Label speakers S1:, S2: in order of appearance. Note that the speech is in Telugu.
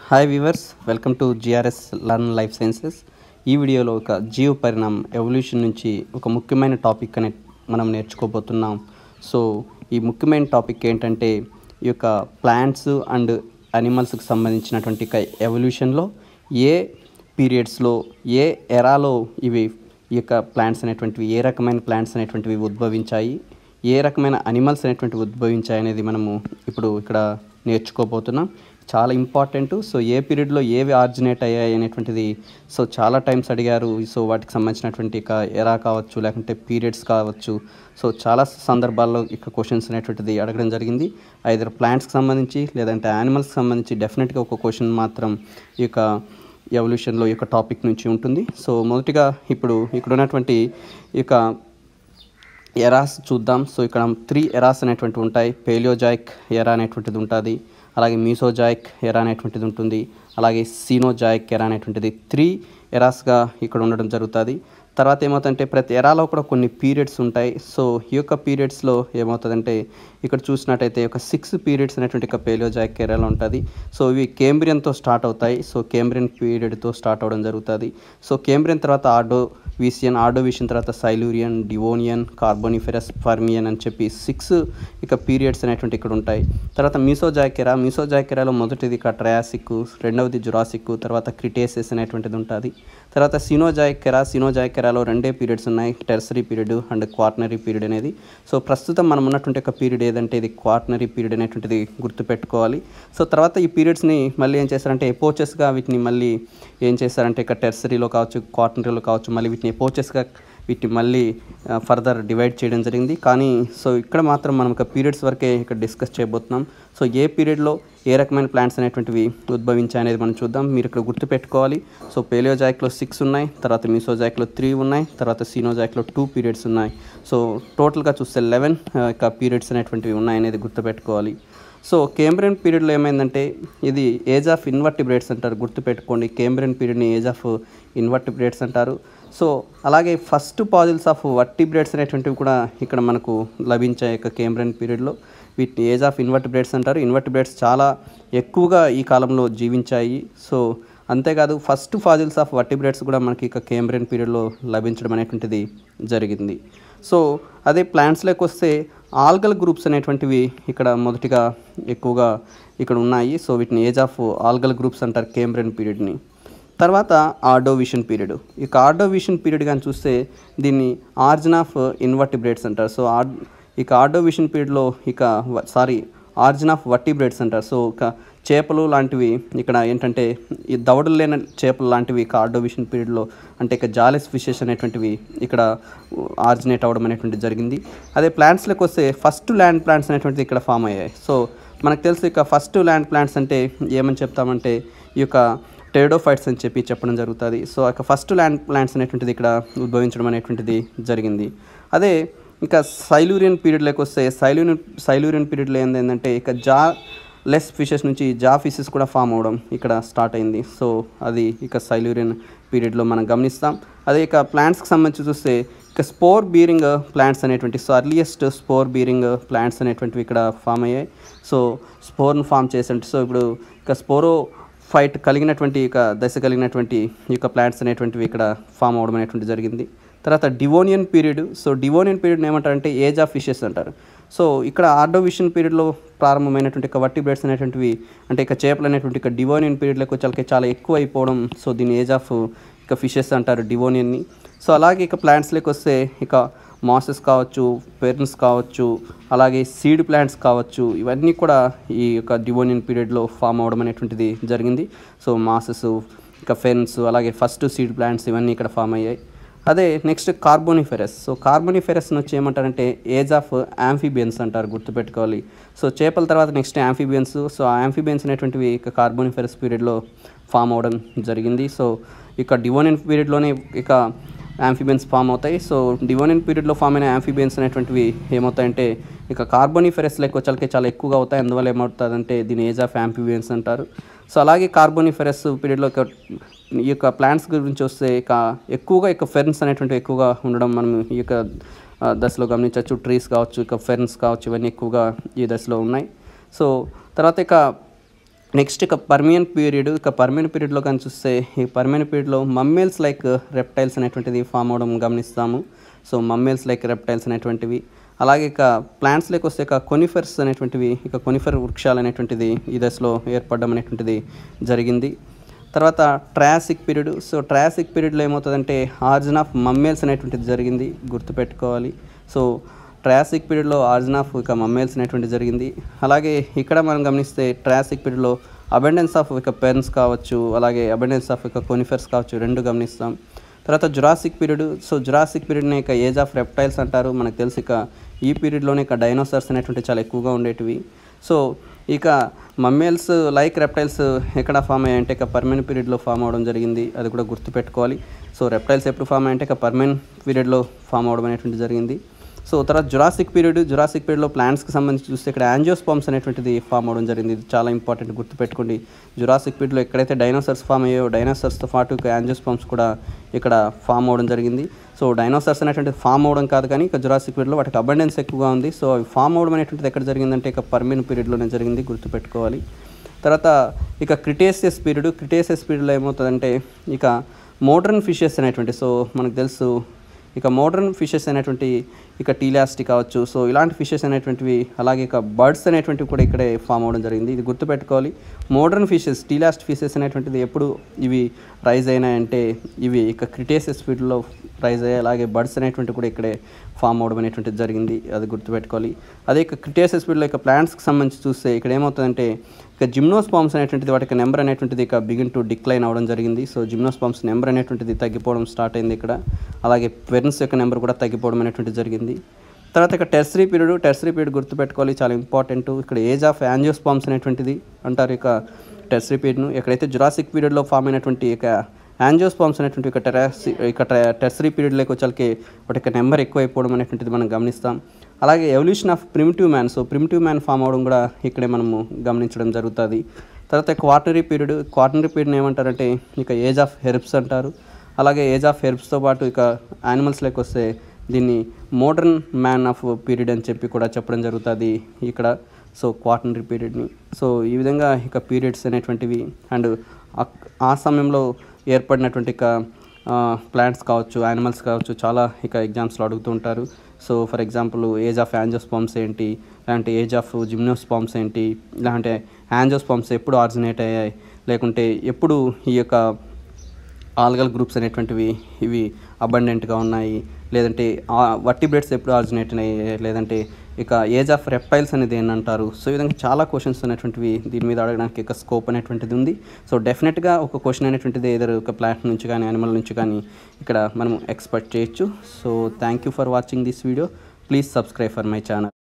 S1: hi viewers welcome to GRS learn life sciences ఈ వీడియోలో ఒక జీవ పరిణామం ఎవల్యూషన్ నుంచి ఒక ముఖ్యమైన టాపిక్ అనే మనం నేర్చుకోబోతున్నాం సో ఈ ముఖ్యమైన టాపిక్ ఏంటంటే ఈ యొక్క ప్లాంట్స్ అండ్ అనిమల్స్కి సంబంధించినటువంటి ఒక ఎవల్యూషన్లో ఏ పీరియడ్స్లో ఏ ఎరాలో ఇవి ఈ యొక్క ప్లాంట్స్ అనేటువంటివి ఏ రకమైన ప్లాంట్స్ అనేటువంటివి ఉద్భవించాయి ఏ రకమైన అనిమల్స్ అనేటువంటివి ఉద్భవించాయి అనేది మనము ఇప్పుడు ఇక్కడ నేర్చుకోబోతున్నాం చాలా ఇంపార్టెంట్ సో ఏ పీరియడ్లో ఏవి ఆర్జినేట్ అయ్యాయి అనేటువంటిది సో చాలా టైమ్స్ అడిగారు సో వాటికి సంబంధించినటువంటి ఇక ఎరా కావచ్చు లేకుంటే పీరియడ్స్ కావచ్చు సో చాలా సందర్భాల్లో ఇక క్వశ్చన్స్ అనేటువంటిది అడగడం జరిగింది ఐదర్ ప్లాంట్స్కి సంబంధించి లేదంటే యానిమల్స్కి సంబంధించి డెఫినెట్గా ఒక క్వశ్చన్ మాత్రం ఈ యొక్క ఎవల్యూషన్లో ఈ యొక్క టాపిక్ నుంచి ఉంటుంది సో మొదటిగా ఇప్పుడు ఇక్కడ ఉన్నటువంటి ఈ యొక్క ఎరాస్ చూద్దాం సో ఇక్కడ త్రీ ఎరాస్ అనేటువంటివి ఉంటాయి పేలియోజాయిక్ ఎరా అనేటువంటిది ఉంటుంది అలాగే మీసోజాయిక్ ఎరా అనేటువంటిది ఉంటుంది అలాగే సీనోజాయిక్ ఎరా అనేటువంటిది త్రీ ఎరాస్గా ఇక్కడ ఉండడం జరుగుతుంది తర్వాత ఏమవుతుందంటే ప్రతి ఎరాలో కూడా కొన్ని పీరియడ్స్ ఉంటాయి సో ఈ యొక్క పీరియడ్స్లో ఏమవుతుందంటే ఇక్కడ చూసినట్టయితే ఒక సిక్స్ పీరియడ్స్ అనేటువంటి ఒక పేలియోజాయిక్ ఎరాలో ఉంటుంది సో ఇవి కేంబ్రియన్తో స్టార్ట్ అవుతాయి సో కేంబ్రియన్ పీరియడ్తో స్టార్ట్ అవ్వడం జరుగుతుంది సో కేంబ్రియన్ తర్వాత ఆర్డో వీసియన్ ఆర్డోవిషన్ తర్వాత సైలూరియన్ డివోనియన్ కార్బోనిఫెరస్ ఫర్మియన్ అని చెప్పి సిక్స్ ఇక పీరియడ్స్ అనేటువంటి ఇక్కడ ఉంటాయి తర్వాత మీసోజాకెరా మీసోజాకెరాలో మొదటిది ఇక ట్రయాసిక్ రెండవది జురాసిక్ తర్వాత క్రిటేసిస్ అనేటువంటిది ఉంటుంది తర్వాత సినోజాకెరా సినోజాకెరాలో రెండే పీరియడ్స్ ఉన్నాయి tertiary period and quaternary period అనేది సో ప్రస్తుతం మనం ఉన్నటువంటి ఒక పీరియడ్ ఏదంటే ఇది క్వార్టనరీ పీరియడ్ అనేటువంటిది గుర్తుపెట్టుకోవాలి సో తర్వాత ఈ పీరియడ్స్ని మళ్ళీ ఏం చేస్తారంటే ఎపోచెస్గా వీటిని మళ్ళీ ఏం చేస్తారంటే ఇక టెర్సరీలో కావచ్చు క్వార్టనరీలో కావచ్చు మళ్ళీ వీటిని ఎపోచెస్గా వీటిని మళ్ళీ ఫర్దర్ డివైడ్ చేయడం జరిగింది కానీ సో ఇక్కడ మాత్రం మనం ఒక పీరియడ్స్ వరకే ఇక్కడ డిస్కస్ చేయబోతున్నాం సో ఏ పీరియడ్లో ఏ రకమైన ప్లాంట్స్ అనేటువంటివి ఉద్భవించాయి అనేది మనం చూద్దాం మీరు ఇక్కడ గుర్తుపెట్టుకోవాలి సో పేలియోజాయిక్లో సిక్స్ ఉన్నాయి తర్వాత మీసోజాయిక్లో త్రీ ఉన్నాయి తర్వాత సీనోజాయిక్లో టూ పీరియడ్స్ ఉన్నాయి సో టోటల్గా చూస్తే లెవెన్ ఇక పీరియడ్స్ అనేటువంటివి ఉన్నాయి అనేది గుర్తుపెట్టుకోవాలి సో కేంబ్రియన్ పీరియడ్లో ఏమైందంటే ఇది ఏజ్ ఆఫ్ ఇన్వర్టిబ్రేట్స్ అంటారు గుర్తుపెట్టుకోండి కేంబ్రియన్ పీరియడ్ని ఏజ్ ఆఫ్ ఇన్వర్టిబ్రేట్స్ అంటారు సో అలాగే ఫస్ట్ పాజిల్స్ ఆఫ్ వర్టిబ్రేట్స్ అనేటువంటివి కూడా ఇక్కడ మనకు లభించాయి యొక్క కేంబ్రియన్ పీరియడ్లో వీటిని ఏజ్ ఆఫ్ ఇన్వర్టిబ్రేట్స్ అంటారు ఇన్వర్టిబ్రేట్స్ చాలా ఎక్కువగా ఈ కాలంలో జీవించాయి సో అంతేకాదు ఫస్ట్ ఫాజిల్స్ ఆఫ్ వర్టిబ్రేట్స్ కూడా మనకి ఇక కేంబ్రియన్ పీరియడ్లో లభించడం అనేటువంటిది జరిగింది సో అదే ప్లాంట్స్లోకి వస్తే ఆల్గల్ గ్రూప్స్ అనేటువంటివి ఇక్కడ మొదటిగా ఎక్కువగా ఇక్కడ ఉన్నాయి సో వీటిని ఏజ్ ఆఫ్ ఆల్గల్ గ్రూప్స్ అంటారు కేంబ్రియన్ పీరియడ్ని తర్వాత ఆర్డోవిషన్ పీరియడ్ ఇక ఆర్డోవిషన్ పీరియడ్ కానీ చూస్తే దీన్ని ఆర్జిన్ ఆఫ్ ఇన్వర్టిబ్రేట్స్ అంటారు సో ఆర్ ఇక ఆర్డోవిషన్ పీరియడ్లో ఇక సారీ ఆర్జిన్ ఆఫ్ వర్టిబ్రేట్స్ అంటారు సో ఇక చేపలు లాంటివి ఇక్కడ ఏంటంటే ఈ దవడలు లేని చేపలు లాంటివి ఇక ఆర్డోవిషన్ పీరియడ్లో అంటే ఇక జాలెస్ ఫిషెస్ అనేటువంటివి ఇక్కడ ఆర్జినేట్ అవ్వడం అనేటువంటిది జరిగింది అదే ప్లాంట్స్లోకి వస్తే ఫస్ట్ ల్యాండ్ ప్లాంట్స్ అనేటువంటిది ఇక్కడ ఫామ్ అయ్యాయి సో మనకు తెలుసు ఇక ఫస్ట్ ల్యాండ్ ప్లాంట్స్ అంటే ఏమని చెప్తామంటే ఈ యొక్క టెరిడోఫైట్స్ అని చెప్పి చెప్పడం జరుగుతుంది సో ఇక ఫస్ట్ ల్యాండ్ ప్లాంట్స్ అనేటువంటిది ఇక్కడ ఉద్భవించడం అనేటువంటిది జరిగింది అదే ఇంకా సైలూరియన్ పీరియడ్లోకి వస్తే సైలూరియన్ సైలూరియన్ పీరియడ్లో ఏంటంటే ఇక జా లెస్ ఫిషెస్ నుంచి జా ఫిషెస్ కూడా ఫామ్ అవడం ఇక్కడ స్టార్ట్ అయింది సో అది ఇక సైలూరియన్ పీరియడ్లో మనం గమనిస్తాం అదే ఇక ప్లాంట్స్కి సంబంధించి చూస్తే ఇక స్పోర్ బీరింగ్ ప్లాంట్స్ అనేటువంటి so earliest spore bearing plants అనేటువంటివి ఇక్కడ ఫామ్ అయ్యాయి సో స్పోర్ను ఫామ్ చేసే సో ఇప్పుడు ఇక స్పోరో ఫైట్ కలిగినటువంటి ఇక దశ కలిగినటువంటి ఈ యొక్క ప్లాంట్స్ అనేటువంటివి ఇక్కడ ఫామ్ అవడం అనేటువంటి జరిగింది తర్వాత Devonian period so Devonian period ఏమంటారంటే ఏజ్ ఆఫ్ ఫిషెస్ అంటారు సో ఇక్కడ ఆర్డోవిషన్ పీరియడ్లో ప్రారంభమైనటువంటి ఇక వర్టిబ్రేట్స్ అనేటువంటివి అంటే ఇక చేపలు అనేటువంటి ఇక డివోనియన్ పీరియడ్లోకి వచ్చాక చాలా ఎక్కువ అయిపోవడం సో దీని ఏజ్ ఆఫ్ ఇక ఫిషెస్ అంటారు డివోనియన్ని సో అలాగే ఇక ప్లాంట్స్లోకి వస్తే ఇక మాసెస్ కావచ్చు పెర్న్స్ కావచ్చు అలాగే సీడ్ ప్లాంట్స్ కావచ్చు ఇవన్నీ కూడా ఈ యొక్క డివోనియన్ పీరియడ్లో ఫామ్ అవడం అనేటువంటిది జరిగింది సో మాసెస్ ఇక ఫెన్స్ అలాగే ఫస్ట్ సీడ్ ప్లాంట్స్ ఇవన్నీ ఇక్కడ ఫామ్ అయ్యాయి అదే నెక్స్ట్ కార్బోనిఫెరస్ సో కార్బోనిఫెరస్ని వచ్చి ఏమంటారంటే ఏజ్ ఆఫ్ యాంఫీబియన్స్ అంటారు గుర్తుపెట్టుకోవాలి సో చేపల తర్వాత నెక్స్ట్ యాంఫీబియన్స్ సో ఆ యాంఫీబియన్స్ అనేటువంటివి ఇక కార్బోనిఫెరస్ పీరియడ్లో ఫామ్ అవడం జరిగింది సో ఇక డివోనియన్ పీరియడ్లోనే ఇక యాంఫీబియన్స్ ఫామ్ అవుతాయి సో డివోనియన్ పీరియడ్లో ఫామ్ అయిన యాంఫీబియన్స్ అనేటువంటివి ఏమవుతాయంటే ఇక కార్బోనిఫెరస్ లెక్క వచ్చాలకి చాలా ఎక్కువగా అవుతాయి అందువల్ల ఏమవుతుందంటే దీని ఏజ్ ఆఫ్ యాంఫీబియన్స్ అంటారు సో అలాగే కార్బోనిఫెరస్ పీరియడ్లో ఇక ఈ యొక్క ప్లాంట్స్ గురించి వస్తే ఇక ఎక్కువగా ఇక ఫెర్న్స్ అనేటువంటివి ఎక్కువగా ఉండడం మనం ఈ యొక్క ఆ, దశలో గమనించవచ్చు ట్రీస్ కావచ్చు ఇక ఫెర్న్స్ కావచ్చు ఇవన్నీ ఎక్కువగా ఈ దశలో ఉన్నాయి సో తర్వాత ఇక నెక్స్ట్ ఇక పర్మియన్ పీరియడ్ ఇక పర్మియన్ పీరియడ్లో కానీ చూస్తే ఈ పర్మియన్ పీరియడ్లో మమ్మేల్స్ లైక్ రెప్టైల్స్ అనేటువంటిది ఫామ్ అవడం గమనిస్తాము సో మమ్మేల్స్ లైక్ రెప్టైల్స్ అనేటువంటివి అలాగే ఇక ప్లాంట్స్లోకి వస్తే ఇక కొనిఫర్స్ అనేటువంటివి ఇక కొనిఫర్ వృక్షాలు అనేటువంటిది ఈ దశలో ఏర్పడడం అనేటువంటిది జరిగింది తర్వాత ట్రాసిక్ పీరియడ్ సో ట్రాసిక్ పీరియడ్లో ఏమవుతుందంటే ఆర్జిన్ ఆఫ్ మమ్మేల్స్ అనేటువంటిది జరిగింది గుర్తుపెట్టుకోవాలి సో ట్రాసిక్ పీరియడ్లో ఆర్జిన్ ఆఫ్ ఇక మమ్మేల్స్ అనేటువంటిది జరిగింది అలాగే ఇక్కడ మనం గమనిస్తే ట్రాసిక్ పీరియడ్లో అబెండెన్స్ ఆఫ్ ఇక పెన్స్ కావచ్చు అలాగే అబెండెన్స్ ఆఫ్ ఇక కొనిఫర్స్ కావచ్చు రెండు గమనిస్తాం తర్వాత జురాసిక్ పీరియడ్ సో జురాసిక్ పీరియడ్ని ఇక ఏజ్ ఆఫ్ రెప్టైల్స్ అంటారు మనకు తెలుసు ఇక ఈ పీరియడ్లోనే ఇక డైనోసార్స్ అనేటువంటి చాలా ఎక్కువగా ఉండేటివి సో ఇక మమ్మేల్స్ లైక్ రెప్టైల్స్ ఎక్కడ ఫామ్ అయ్యాయంటే ఇక పర్మనెంట్ పీరియడ్లో ఫామ్ అవడం జరిగింది అది కూడా గుర్తుపెట్టుకోవాలి సో రెప్టైల్స్ ఎప్పుడు ఫామ్ అయ్యాయంటే ఇక పర్మనెంట్ పీరియడ్లో ఫామ్ అవడం అనేటువంటి జరిగింది సో తర్వాత జురాసిక్ పీరియడ్ జురాసిక్ పీరియడ్లో ప్లాంట్స్కి సంబంధించి చూస్తే ఇక్కడ యాంజియోస్పామ్స్ అనేటువంటిది ఫామ్ అవడం జరిగింది ఇది చాలా ఇంపార్టెంట్ గుర్తుపెట్టుకోండి జురాసిక్ పీరియడ్లో ఎక్కడైతే డైనోసార్స్ ఫామ్ అయ్యాయో డైనోసార్స్తో పాటు ఇక యాంజియోస్పామ్స్ కూడా ఇక్కడ ఫామ్ అవడం జరిగింది సో డైనోసార్స్ అనేటువంటిది ఫామ్ అవడం కాదు కానీ ఇక జురాసిక్ పీరియడ్లో వాటికి అబండెన్స్ ఎక్కువగా ఉంది సో అవి ఫామ్ అవడం అనేటువంటిది ఎక్కడ జరిగిందంటే ఇక పర్మిన్ పీరియడ్లోనే జరిగింది గుర్తుపెట్టుకోవాలి తర్వాత ఇక క్రిటేసియస్ పీరియడ్ క్రిటేసియస్ పీరియడ్లో ఏమవుతుందంటే ఇక మోడర్న్ ఫిషెస్ అనేటువంటి సో మనకు తెలుసు ఇక మోడర్న్ ఫిషెస్ అనేటువంటి ఇక టీలాస్టి కావచ్చు సో ఇలాంటి ఫిషెస్ అనేటువంటివి అలాగే ఇక బర్డ్స్ అనేటువంటివి కూడా ఇక్కడే ఫామ్ అవ్వడం జరిగింది ఇది గుర్తుపెట్టుకోవాలి మోడర్న్ ఫిషెస్ టీలాస్ట్ ఫిషెస్ అనేటువంటిది ఎప్పుడు ఇవి రైజ్ అయినాయంటే ఇవి ఇక క్రిటేసియస్ ఫీల్డ్లో రైజ్ అయ్యాయి అలాగే బర్డ్స్ అనేటువంటి కూడా ఇక్కడే ఫామ్ అవడం అనేటువంటిది జరిగింది అది గుర్తుపెట్టుకోవాలి అదే ఇక క్రిటేసియస్ ఫీల్డ్లో ఇక ప్లాంట్స్కి సంబంధించి చూస్తే ఇక్కడ ఏమవుతుందంటే ఇక జిమ్నోస్పామ్స్ అనేటువంటిది వాటికి నెంబర్ అనేటువంటిది ఇక బిగిన్ టు డిక్లైన్ అవ్వడం జరిగింది సో జిమ్నోస్పామ్స్ నెంబర్ అనేటువంటిది తగ్గిపోవడం స్టార్ట్ అయింది ఇక్కడ అలాగే పెర్న్స్ యొక్క నెంబర్ కూడా తగ్గిపోవడం అనేటువంటిది జరిగింది తర్వాత ఇక టెర్సరీ పీరియడ్ టెర్సరీ పీరియడ్ గుర్తుపెట్టుకోవాలి చాలా ఇంపార్టెంట్ ఇక్కడ ఏజ్ ఆఫ్ యాంజియోస్పామ్స్ అనేటువంటిది అంటారు ఇక టెర్సరీ పీరియడ్ను ఎక్కడైతే జురాసిక్ పీరియడ్లో ఫామ్ అయినటువంటి ఇక యాంజియోస్పామ్స్ అనేటువంటి ఇక టెరాసి ఇక టెర్సరీ పీరియడ్లోకి వచ్చాకే వాటి యొక్క నెంబర్ ఎక్కువైపోవడం అనేటువంటిది మనం గమనిస్తాం అలాగే evolution of primitive man so primitive man form అవడం కూడా ఇక్కడే మనము గమనించడం జరుగుతుంది తర్వాత క్వార్టరీ పీరియడ్ క్వార్టరీ పీరియడ్ ఏమంటారంటే ఇక ఏజ్ ఆఫ్ హెర్బ్స్ అంటారు అలాగే ఏజ్ ఆఫ్ హెర్బ్స్తో పాటు ఇక యానిమల్స్లోకి వస్తే దీన్ని మోడర్న్ మ్యాన్ ఆఫ్ పీరియడ్ అని చెప్పి కూడా చెప్పడం జరుగుతుంది ఇక్కడ సో క్వార్టనరీ పీరియడ్ని సో ఈ విధంగా ఇక పీరియడ్స్ అనేటువంటివి అండ్ ఆ సమయంలో ఏర్పడినటువంటి ఇక ప్లాంట్స్ కావచ్చు యానిమల్స్ కావచ్చు చాలా ఇక ఎగ్జామ్స్లో అడుగుతూ ఉంటారు so for example age of angiosperms ఏంటి లేదంటే ఏజ్ ఆఫ్ జిమ్నోస్పామ్స్ ఏంటి లేదంటే యాంజోస్పామ్స్ ఎప్పుడు ఆరిజినేట్ అయ్యాయి లేకుంటే ఎప్పుడు ఈ యొక్క ఆల్గల్ గ్రూప్స్ అనేటువంటివి ఇవి అబండెంట్గా ఉన్నాయి లేదంటే వర్టిబ్రేట్స్ ఎప్పుడు ఆరిజినేట్ అయ్యాయి లేదంటే ఇక ఏజ్ ఆఫ్ రెప్టైల్స్ అనేది ఏంటంటారు సో ఈ విధంగా చాలా క్వశ్చన్స్ అనేటువంటివి దీని మీద అడగడానికి ఒక స్కోప్ అనేటువంటిది ఉంది సో డెఫినెట్గా ఒక క్వశ్చన్ అనేటువంటిది ఏదో ఒక ప్లాంట్ నుంచి కానీ యానిమల్ నుంచి కానీ ఇక్కడ మనం ఎక్స్పెక్ట్ చేయొచ్చు so thank you for watching this video please subscribe for my channel